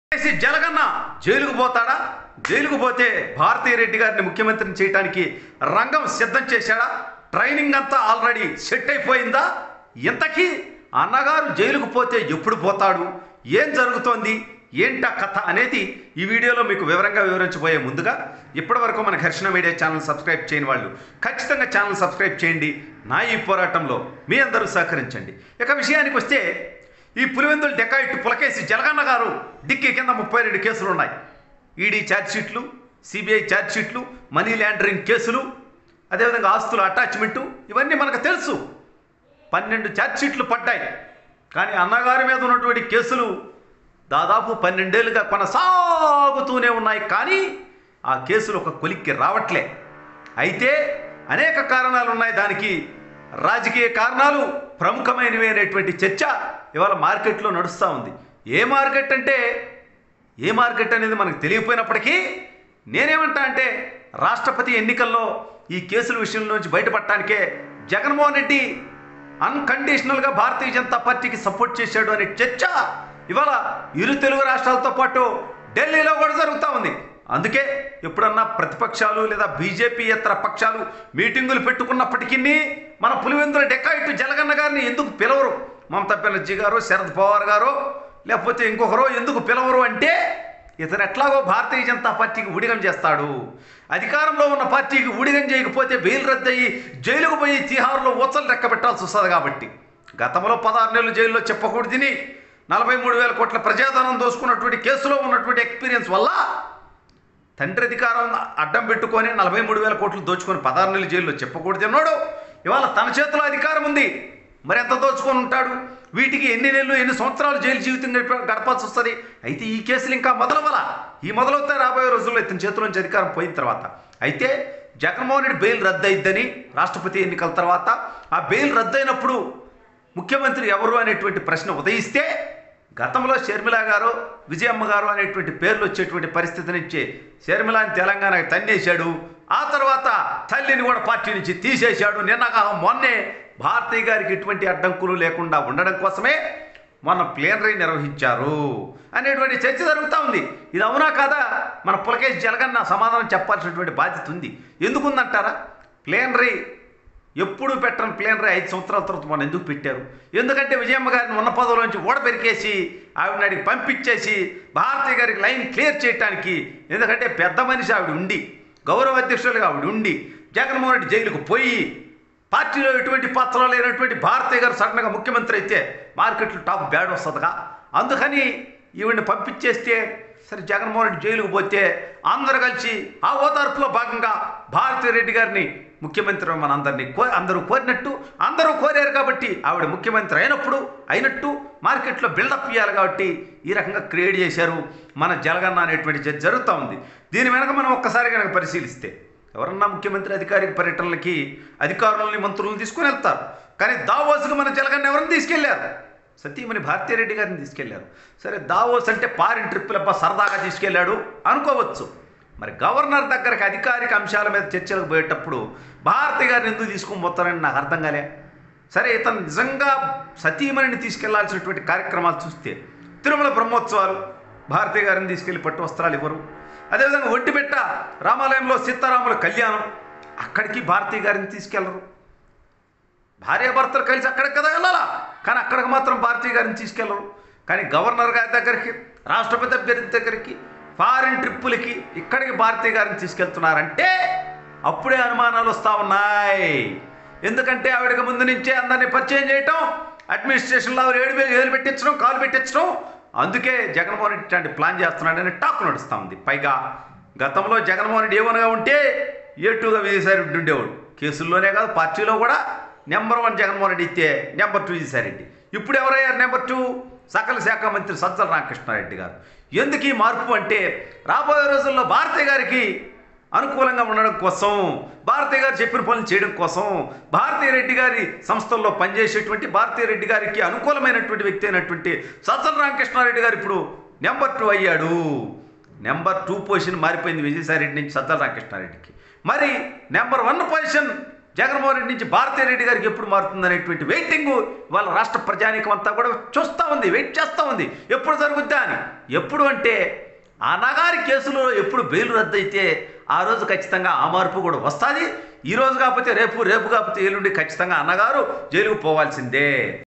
చేసి జలగన్న జైలుకు పోతాడా జైలుకు పోతే భారతీయ రెడ్డి గారిని ముఖ్యమంత్రిని చేయడానికి రంగం సిద్ధం చేశాడా ట్రైనింగ్ అంతా ఆల్రెడీ సెట్ అయిపోయిందా ఇంతకీ అన్నగారు జైలుకు పోతే ఎప్పుడు పోతాడు ఏం జరుగుతోంది ఏంటా కథ అనేది ఈ వీడియోలో మీకు వివరంగా వివరించబోయే ముందుగా ఇప్పటివరకు మన ఘర్షణ మీడియా ఛానల్ సబ్స్క్రైబ్ చేయని వాళ్ళు ఖచ్చితంగా ఛానల్ సబ్స్క్రైబ్ చేయండి నా ఈ పోరాటంలో మీ అందరూ సహకరించండి ఇక విషయానికి వస్తే ఈ పులివెందుల డెకాయిట్ పులకేసి జలగన్న గారు డిక్కీ కింద ముప్పై రెండు కేసులు ఉన్నాయి ఈడీ ఛార్జ్షీట్లు సిబిఐ ఛార్జ్షీట్లు మనీ లాండరింగ్ కేసులు అదేవిధంగా ఆస్తుల అటాచ్మెంటు ఇవన్నీ మనకు తెలుసు పన్నెండు ఛార్జ్షీట్లు పడ్డాయి కానీ అన్నగారి మీద ఉన్నటువంటి కేసులు దాదాపు పన్నెండేళ్ళుగా కొనసాగుతూనే ఉన్నాయి కానీ ఆ కేసులు ఒక కొలిక్కి రావట్లే అయితే అనేక కారణాలు ఉన్నాయి దానికి రాజకీయ కారణాలు ప్రముఖమైనవి అనేటువంటి చర్చ ఇవాళ మార్కెట్లో నడుస్తూ ఉంది ఏ మార్కెట్ అంటే ఏ మార్కెట్ అనేది మనకు తెలియకపోయినప్పటికీ నేనేమంటా అంటే రాష్ట్రపతి ఎన్నికల్లో ఈ కేసుల విషయంలోంచి బయటపడటానికే జగన్మోహన్ రెడ్డి అన్కండిషనల్గా భారతీయ జనతా పార్టీకి సపోర్ట్ చేశాడు అనే చర్చ ఇవాళ ఇరు తెలుగు రాష్ట్రాలతో పాటు ఢిల్లీలో కూడా జరుగుతూ ఉంది అందుకే ఎప్పుడన్నా ప్రతిపక్షాలు లేదా బీజేపీ ఇతర పక్షాలు మీటింగులు పెట్టుకున్నప్పటికీ మన పులివెందుల డెకాయిట్ జలగన్న గారిని ఎందుకు పిలవరు మమతా బెనర్జీ గారు శరద్ పవార్ గారు లేకపోతే ఇంకొకరు ఎందుకు పిలవరు అంటే ఇతను ఎట్లాగో భారతీయ జనతా పార్టీకి ఊడిగం చేస్తాడు అధికారంలో ఉన్న పార్టీకి ఊడిగం చేయకపోతే బెయిల్ రద్దయి జైలుకు పోయి తిహార్లో ఊచలు లెక్క పెట్టాల్సి వస్తుంది కాబట్టి గతంలో పదహారు నెలలు జైల్లో చెప్పకూడదని నలభై మూడు వేల కోట్ల ప్రజాధనం దోసుకున్నటువంటి కేసులో ఉన్నటువంటి ఎక్స్పీరియన్స్ వల్ల తండ్రి అధికారం అడ్డం పెట్టుకొని నలభై మూడు వేల కోట్లు దోచుకొని పదహారు నెలల జైల్లో చెప్పకూడదు అన్నాడు ఇవాళ తన చేతిలో అధికారం ఉంది మరి ఎంత దోచుకొని ఉంటాడు వీటికి ఎన్ని నెలలు ఎన్ని సంవత్సరాలు జైలు జీవితం గడిప- గడపాల్సి వస్తుంది అయితే ఈ కేసులు ఇంకా మొదలవల ఈ మొదలవుతాయి రాబోయే రోజుల్లో ఇతని చేతిలోంచి అధికారం పోయిన తర్వాత అయితే జగన్మోహన్ రెడ్డి బెయిల్ రద్దయిద్దని రాష్ట్రపతి ఎన్నికల తర్వాత ఆ బెయిల్ రద్దయినప్పుడు ముఖ్యమంత్రి ఎవరు అనేటువంటి ప్రశ్న ఉదయిస్తే గతంలో షర్మిల గారు విజయమ్మ గారు అనేటువంటి పేర్లు వచ్చేటువంటి పరిస్థితి నుంచి షర్మిలాని తెలంగాణకి తన్నేశాడు ఆ తర్వాత తల్లిని కూడా పార్టీ నుంచి తీసేశాడు నిన్నగా మొన్నే భారతీయ గారికి ఎటువంటి అడ్డంకులు లేకుండా ఉండడం కోసమే మొన్న ప్లేనరీ నిర్వహించారు అనేటువంటి చర్చ జరుగుతూ ఉంది ఇది అవునా కాదా మన పులకేష్ జలగన్న సమాధానం చెప్పాల్సినటువంటి బాధ్యత ఉంది ఎందుకుందంటారా ప్లేనరీ ఎప్పుడు పెట్టని ప్లేనరీ ఐదు సంవత్సరాల తర్వాత మనం ఎందుకు పెట్టారు ఎందుకంటే విజయమ్మ గారిని ఉన్న పదవుల నుంచి ఓడబెరికేసి ఆవిడని అడిగి పంపించేసి భారతీయ గారికి లైన్ క్లియర్ చేయడానికి ఎందుకంటే పెద్ద మనిషి ఆవిడ ఉండి గౌరవ అధ్యక్షులుగా ఆవిడ ఉండి జగన్మోహన్ రెడ్డి జైలుకు పోయి పార్టీలో ఎటువంటి పాత్ర లేనటువంటి భారతీయ గారు సడన్గా ముఖ్యమంత్రి అయితే మార్కెట్లో టాప్ బ్యాడ్ వస్తుందిగా అందుకని ఈవిడ్ని పంపించేస్తే సరే జగన్మోహన్ రెడ్డి జైలుకు పోతే అందరూ కలిసి ఆ ఓదార్పులో భాగంగా భారతీ రెడ్డి గారిని ముఖ్యమంత్రి మన అందరినీ కో అందరూ కోరినట్టు అందరూ కోరారు కాబట్టి ఆవిడ ముఖ్యమంత్రి అయినప్పుడు అయినట్టు మార్కెట్లో బిల్డప్ ఇవ్వాలి కాబట్టి ఈ రకంగా క్రియేట్ చేశారు మన జలగన్న అనేటువంటి చర్చ జరుగుతూ ఉంది దీని వెనక మనం ఒక్కసారి కనుక పరిశీలిస్తే ఎవరన్నా ముఖ్యమంత్రి అధికారిక పర్యటనలకి అధికారులని మంత్రులను తీసుకుని వెళ్తారు కానీ దావోస్కు మన జలగన్న ఎవరిని తీసుకెళ్లారు సతీమణి భారతీరెడ్డి గారిని తీసుకెళ్లారు సరే దావోస్ అంటే పారిన్ ట్రిప్పులబ్బా సరదాగా తీసుకెళ్లాడు అనుకోవచ్చు మరి గవర్నర్ దగ్గరకు అధికారిక అంశాల మీద చర్చలకు పోయేటప్పుడు భారతి గారిని ఎందుకు తీసుకుని పోతారని నాకు అర్థం కాలే సరే ఇతను నిజంగా సతీమణిని తీసుకెళ్లాల్సినటువంటి కార్యక్రమాలు చూస్తే తిరుమల బ్రహ్మోత్సవాలు భారతీ గారిని తీసుకెళ్లి పట్టు వస్త్రాలు ఇవ్వరు అదేవిధంగా ఒంటిపెట్ట రామాలయంలో సీతారాముల కళ్యాణం అక్కడికి భారతీ గారిని తీసుకెళ్లరు భార్యాభర్తలు కలిసి అక్కడికి కదా వెళ్ళాలా కానీ అక్కడికి మాత్రం భారతీయ గారిని తీసుకెళ్ళరు కానీ గవర్నర్ గారి దగ్గరికి రాష్ట్రపతి అభ్యర్థి దగ్గరికి ఫారిన్ ట్రిప్పులకి ఇక్కడికి భారతీయ గారిని తీసుకెళ్తున్నారంటే అప్పుడే అనుమానాలు వస్తూ ఉన్నాయి ఎందుకంటే ఆవిడకి ముందు నుంచే అందరినీ పరిచయం చేయటం అడ్మినిస్ట్రేషన్లో ఆవిడ ఏడు వేలు ఏలు పెట్టించడం కాలు పెట్టించడం అందుకే జగన్మోహన్ రెడ్డి ఇట్లాంటి ప్లాన్ చేస్తున్నాడని టాక్ నడుస్తూ ఉంది పైగా గతంలో జగన్మోహన్ రెడ్డి ఏమనగా ఉంటే ఏ టూగా విజయసాయిరెడ్డి ఉండేవాడు కేసుల్లోనే కాదు పార్టీలో కూడా నెంబర్ వన్ జగన్మోహన్ రెడ్డి ఇస్తే నెంబర్ టూ విజయసాయిరెడ్డి ఇప్పుడు ఎవరయ్యారు నెంబర్ టూ సకల శాఖ మంత్రి సజ్జల రామకృష్ణారెడ్డి గారు ఎందుకు ఈ మార్పు అంటే రాబోయే రోజుల్లో భారతీయ గారికి అనుకూలంగా ఉండడం కోసం భారతీయ గారు చెప్పిన పనులు చేయడం కోసం భారతీయ రెడ్డి గారి సంస్థల్లో పనిచేసేటువంటి భారతీయ రెడ్డి గారికి అనుకూలమైనటువంటి వ్యక్తి అయినటువంటి సజ్జల రామకృష్ణారెడ్డి గారు ఇప్పుడు నెంబర్ టూ అయ్యాడు నెంబర్ టూ పొజిషన్ మారిపోయింది విజయసాయి రెడ్డి నుంచి సజ్జల రామకృష్ణారెడ్డికి మరి number one position Jaganmohan Reddy నుంచి భారతీయ రెడ్డి గారికి ఎప్పుడు మారుతుంది అనేటువంటి వెయిటింగ్ వాళ్ళ రాష్ట్ర ప్రజానీకం అంతా కూడా చూస్తూ ఉంది వెయిట్ చేస్తూ ఉంది ఎప్పుడు జరుగుద్దా అని ఎప్పుడు అంటే అన్నగారి కేసులో ఎప్పుడు బెయిల్ రద్దయితే ఆ రోజు ఖచ్చితంగా ఆ మార్పు కూడా వస్తుంది ఈ రోజు కాకపోతే రేపు రేపు కాకపోతే ఎల్లుండి ఖచ్చితంగా అన్నగారు జైలుకు పోవాల్సిందే